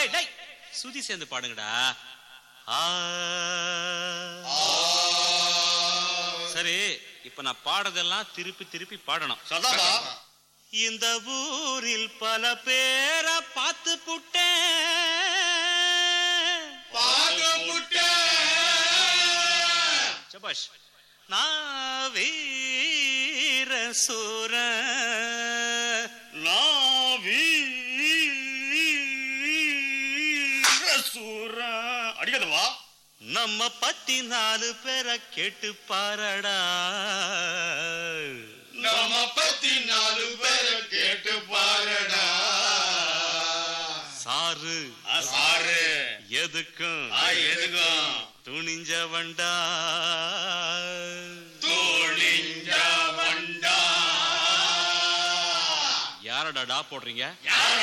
டேய் டேய் சுதி சேர்ந்து பாடுங்கடா ஆ. சரி இப்ப நான் பாடுறதெல்லாம் திருப்பி திருப்பி பாடணும் சதாதா இந்த ஊரில் பல பேரை பார்த்து புட்டேன் சபாஷ் நான் வீர சூர சூர அடிக்கதவா நம்ம பத்தி நாலு பேரை கேட்டு பாரடா நம்ம பத்தி நாலு பேரை கேட்டு பாருடா சாரு சாரு எதுக்கும் ஆ, எதுக்கும் துணிஞ்சவன்டா தோழிஞ்ச வண்டா யாரடா டா போடுறீங்க யார